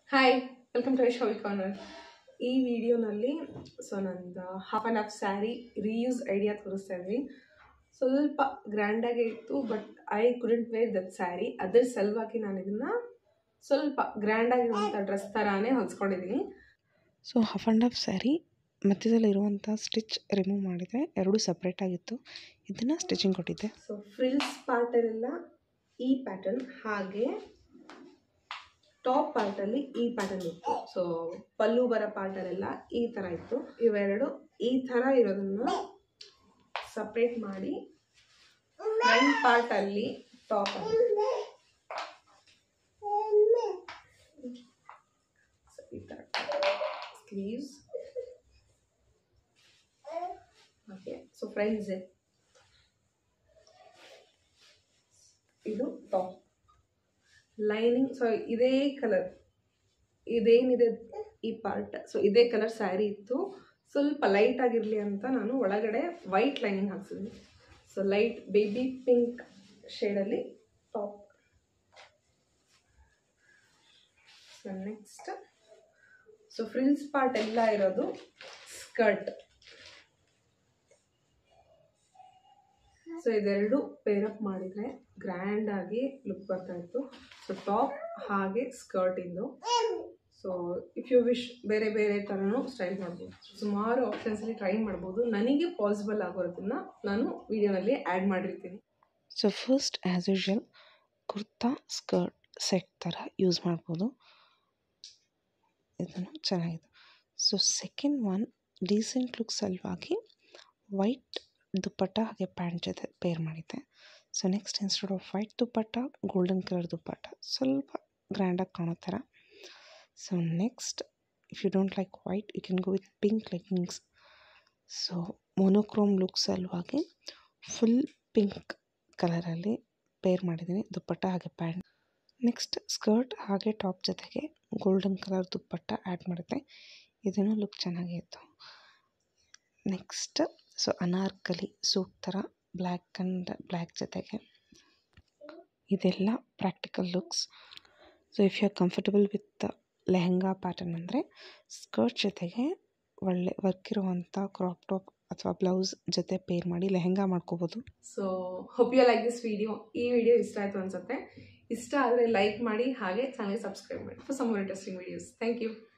hi welcome to Shavi corner ಈ ವಿಡಿಯೋನಲ್ಲಿ so ನಂದು half and half sari reuse idea ತೋರಿಸ್ತಾ ಇದ್ವಿ ಸ್ವಲ್ಪ ಗ್ರ್ಯಾಂಡಾಗೇ ಇತ್ತು but I couldn't wear that sari ಅದ್ರ ಸಲುವಾಗಿ ನಾನು ಇದನ್ನು ಸ್ವಲ್ಪ ಗ್ರ್ಯಾಂಡಾಗಿರುವಂಥ ಡ್ರೆಸ್ ಥರಾನೇ ಹೊಲ್ಸ್ಕೊಂಡಿದ್ದೀನಿ so half and half sari ಮಧ್ಯದಲ್ಲಿರುವಂಥ ಸ್ಟಿಚ್ ರಿಮೂವ್ ಮಾಡಿದೆ ಎರಡೂ ಸಪ್ರೇಟ್ ಆಗಿತ್ತು ಇದನ್ನು ಸ್ಟಿಚಿಂಗ್ ಕೊಟ್ಟಿದ್ದೆ ಸೊ ಫ್ರಿಲ್ಸ್ ಪಾರ್ಟಲ್ಲೆಲ್ಲ ಈ ಪ್ಯಾಟರ್ನ್ ಹಾಗೆ ಟಾಪ್ ಪಾರ್ಟಲ್ಲಿ ಈ ಪ್ಯಾಟರ್ನ್ ಇತ್ತು ಸೊ ಪಲ್ಲು ಬರೋ ಪಾರ್ಟಲ್ಲೆಲ್ಲ ಈ ಥರ ಇತ್ತು ಇವೆರಡು ಈ ಥರ ಇರೋದನ್ನು ಸಪ್ರೇಟ್ ಮಾಡಿ ಫ್ರಂಟ್ ಪಾರ್ಟಲ್ಲಿ ಟಾಪ್ ಈ ಥರ ಸ್ಲೀವ್ಸ್ ಓಕೆ ಸೊ ಫ್ರೆಂಡ್ಸ್ ಇದು ಟಾಪ್ ಲೈನಿಂಗ್ ಸೊ ಇದೇ ಕಲರ್ ಇದೇನಿದೆ ಈ ಪಾರ್ಟ್ ಸೊ ಇದೇ ಕಲರ್ ಸ್ಯಾರಿ ಇತ್ತು ಸ್ವಲ್ಪ ಲೈಟ್ ಆಗಿರಲಿ ಅಂತ ನಾನು ಒಳಗಡೆ ವೈಟ್ ಲೈನಿಂಗ್ ಹಾಕ್ಸಿದ್ದೀನಿ ಸೊ ಲೈಟ್ ಬೇಬಿ ಪಿಂಕ್ ಶೇಡಲ್ಲಿ top so next so frills part ಎಲ್ಲ ಇರೋದು ಸ್ಕರ್ಟ್ ಸೊ ಇದೆರಡು ಪೇರಪ್ ಮಾಡಿದರೆ ಗ್ರ್ಯಾಂಡ್ ಆಗಿ ಲುಕ್ ಬರ್ತಾ ಇತ್ತು ಸೊ ಟಾಪ್ ಹಾಗೆ ಸ್ಕರ್ಟ್ ಇಂದು ಸೊ ಇಫ್ ಯು ವಿಶ್ ಬೇರೆ ಬೇರೆ ಥರನೂ ಸ್ಟೈಲ್ ಮಾಡ್ಬೋದು ಸುಮಾರು ಆಪ್ಷನ್ಸಲ್ಲಿ ಟ್ರೈ ಮಾಡ್ಬೋದು ನನಗೆ ಪಾಸಿಬಲ್ ಆಗೋದನ್ನ ನಾನು ವಿಡಿಯೋನಲ್ಲಿ ಆ್ಯಡ್ ಮಾಡಿರ್ತೀನಿ so first as usual kurta skirt set ಥರ ಯೂಸ್ ಮಾಡ್ಬೋದು ಇದನ್ನು ಚೆನ್ನಾಗಿದೆ so second one decent look ಸಲುವಾಗಿ ವೈಟ್ ದುಪ್ಪಟ್ಟ ಹಾಗೆ ಪ್ಯಾಂಟ್ ಜೊತೆ ಪೇರ್ ಮಾಡಿದ್ದೆ so next instead of white dupatta golden colour dupatta ಸ್ವಲ್ಪ ಗ್ರ್ಯಾಂಡಾಗಿ ಕಾಣೋ ಥರ so next if you don't like white you can go with pink leggings so monochrome look ಸಲುವಾಗಿ full pink ಕಲರಲ್ಲಿ ಪೇರ್ ಮಾಡಿದ್ದೀನಿ ದುಪ್ಪಟ್ಟ ಹಾಗೆ ಪ್ಯಾಂಟ್ ನೆಕ್ಸ್ಟ್ ಸ್ಕರ್ಟ್ ಹಾಗೆ ಟಾಪ್ ಜೊತೆಗೆ ಗೋಲ್ಡನ್ ಕಲರ್ ದುಪ್ಪಟ್ಟ ಆ್ಯಡ್ ಮಾಡಿದ್ದೆ ಇದನ್ನು ಲುಕ್ ಚೆನ್ನಾಗೇ ಇತ್ತು ನೆಕ್ಸ್ಟ್ ಸೊ ಅನಾರ್ಕಲಿ ಸೂಟ್ ಥರ ಬ್ಲ್ಯಾಕ್ ಆ್ಯಂಡ್ ಬ್ಲ್ಯಾಕ್ ಜೊತೆಗೆ ಇದೆಲ್ಲ practical looks so if you are comfortable with lehenga pattern ಅಂದರೆ ಸ್ಕರ್ಟ್ ಜೊತೆಗೆ ಒಳ್ಳೆ ವರ್ಕ್ ಇರುವಂಥ ಕ್ರಾಪ್ ಟಾಪ್ ಅಥವಾ ಬ್ಲೌಸ್ ಜೊತೆ ಪೇರ್ ಮಾಡಿ ಲೆಹಂಗಾ ಮಾಡ್ಕೋಬೋದು so hope you like this video ಈ ವಿಡಿಯೋ ಇಷ್ಟ ಆಯಿತು ಅನ್ಸುತ್ತೆ ಇಷ್ಟ ಆದರೆ ಲೈಕ್ ಮಾಡಿ ಹಾಗೆ ಚಾನಲ್ ಸಬ್ಸ್ಕ್ರೈಬ್ ಮಾಡಿ for some more interesting videos thank you